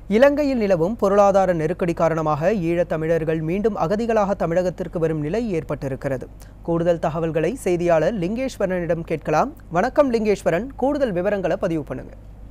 இலங்கையில் நிலவும் பொருளாதார நெருக்கடி காரணமாக ஈழத் தமிழர்கள் மீண்டும் அகதிகளாக தமிழகத்திற்கு வரும் நிலை ஏற்பட்டிருக்கிறது கூடுதல் தகவல்களை செய்தியாளர் லிங்கேஸ்வரனிடம் கேட்கலாம் வணக்கம் லிங்கேஸ்வரன் கூடுதல் விவரங்களை பதிவு பண்ணுங்க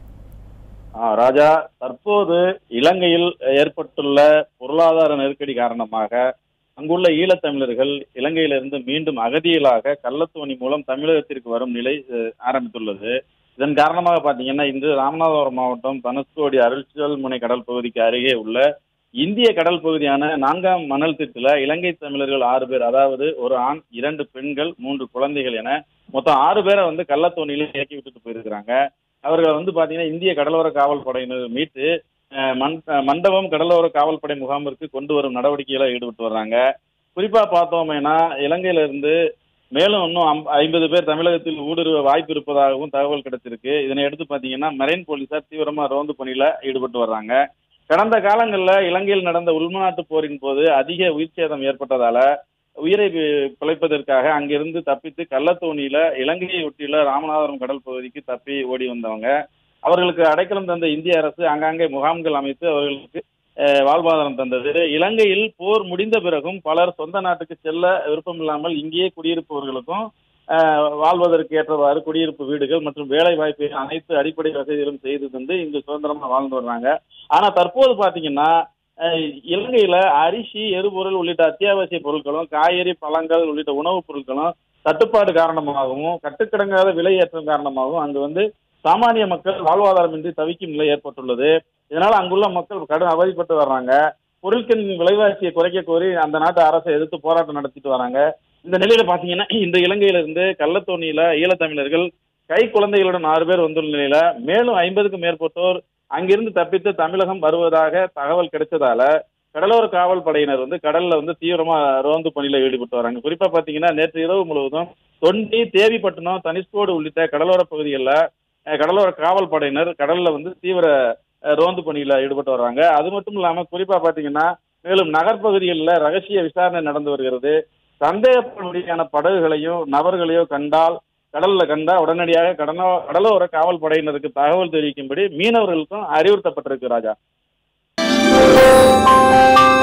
ஆ, ராஜா தற்போது இலங்கையில் ஏற்பட்டுள்ள பொருளாதார நெருக்கடி காரணமாக அங்குள்ள ஈழத்தமிழர்கள் இலங்கையிலிருந்து மீண்டும் அகதிகளாக கள்ளத்தோணி மூலம் தமிழகத்திற்கு வரும் நிலை அஹ், ஆரம்பித்துள்ளது இதன் காரணமாக பாத்தீங்கன்னா இன்று ராமநாதபுரம் மாவட்டம் தனுஷ்கோடி அருள்சல் முனை கடல் பகுதிக்கு அருகே உள்ள இந்திய கடல் பகுதியான நான்காம் மணல் திட்டுல இலங்கை தமிழர்கள் ஆறு பேர் அதாவது ஒரு ஆண் இரண்டு பெண்கள் மூன்று குழந்தைகள் என மொத்தம் ஆறு பேரை வந்து கள்ளத்தோணியில இறக்கி விட்டுட்டு போயிருக்கிறாங்க அவர்கள் வந்து பாத்தீங்கன்னா இந்திய கடலோர காவல் படையினர் மீட்டு அஹ், மண்- அஹ், மண்டபம் கடலோர காவல்படை முகாமிற்கு கொண்டு வரும் நடவடிக்கைகளை ஈடுபட்டு வர்றாங்க குறிப்பா பார்த்தோமேனா இலங்கையில இருந்து மேலும் இன்னும் ஐம்- ஐம்பது பேர் தமிழகத்தில் ஊடுருவ வாய்ப்பு இருப்பதாகவும் தகவல் கிடைச்சிருக்கு இதனை எடுத்து பாத்தீங்கன்னா மெரைன் போலீசார் தீவிரமா ரோந்து பணியில ஈடுபட்டு வர்றாங்க கடந்த காலங்களில் இலங்கையில் நடந்த உள்நாட்டு போரின் போது அதிக உயிர் சேதம் ஏற்பட்டதால உயிரை பி- பிழைப்பதற்காக அங்கிருந்து தப்பித்து கள்ளத்தோணியில இலங்கையை ஒட்டியுள்ள ராமநாதபுரம் கடல் பகுதிக்கு தப்பி ஓடி வந்தவங்க அவர்களுக்கு அடைக்கலம் தந்த இந்திய அரசு ஆங்காங்கே முகாம்கள் அமைத்து அவர்களுக்கு அஹ், வாழ்வாதாரம் தந்தது இலங்கையில் போர் முடிந்த பிறகும் பலர் சொந்த நாட்டுக்கு செல்ல விருப்பம் இல்லாமல் இங்கேயே குடியிருப்பவர்களுக்கும் அஹ், வாழ்வதற்கு ஏற்றவாறு குடியிருப்பு வீடுகள் மற்றும் வேலை வாய்ப்பு அனைத்து அடிப்படை வசதிகளும் செய்து தந்து இங்கு சுதந்திரமா வாழ்ந்து வர்றாங்க ஆனா தற்போது பாத்தீங்கன்னா அஹ், இலங்கையில அரிசி எரிபொருள் உள்ளிட்ட அத்தியாவசிய பொருட்களும் காய்கறி பழங்கள் உள்ளிட்ட உணவுப் பொருட்களும் தட்டுப்பாடு காரணமாகவும் கட்டுக்கிடங்காத விலையேற்றம் காரணமாகவும் அங்கு வந்து சாமானிய மக்கள் வாழ்வாதாரமின்றி தவிக்கும் நிலை ஏற்பட்டுள்ளது இதனால அங்குள்ள மக்கள் கடும் அவதிப்பட்டு வர்றாங்க பொருட்களின் விலைவாசியை குறைக்க கோரி அந்த நாட்டு அரசை எதிர்த்து போராட்டம் நடத்திட்டு வராங்க இந்த நிலையில பாத்தீங்கன்னா இந்த இலங்கையில இருந்து கள்ளத்தோணியில ஈழத்தமிழர்கள் கை குழந்தைகளுடன் ஆறு பேர் வந்துள்ள நிலையில மேலும் ஐம்பதுக்கும் மேற்பட்டோர் அங்கிருந்து தப்பித்து தமிழகம் வருவதாக தகவல் கிடைச்சதால கடலோர காவல் படையினர் வந்து கடல்ல வந்து தீவிரமா ரோந்து பணியில ஈடுபட்டு வராங்க குறிப்பா பாத்தீங்கன்னா நேற்று இரவு முழுவதும் தொண்டி தேவிப்பட்டினம் தனிஷ்கோடு உள்ளிட்ட கடலோர பகுதிகளில் அஹ், கடலோர காவல் படையினர் கடல்ல வந்து தீவிர அஹ், ரோந்து பணியில ஈடுபட்டு வர்றாங்க அது மட்டும் இல்லாம குறிப்பா பாத்தீங்கன்னா மேலும் நகர்ப்பகுதிகளில் ரகசிய விசாரணை நடந்து வருகிறது சந்தேகப்படும்படியான படகுகளையும் நபர்களையோ கண்டால் கடல்ல கண்டா உடனடியாக கடனோ கடலோர காவல் படையினருக்கு தகவல் தெரிவிக்கும்படி மீனவர்களுக்கும் அறிவுறுத்தப்பட்டிருக்கு ராஜா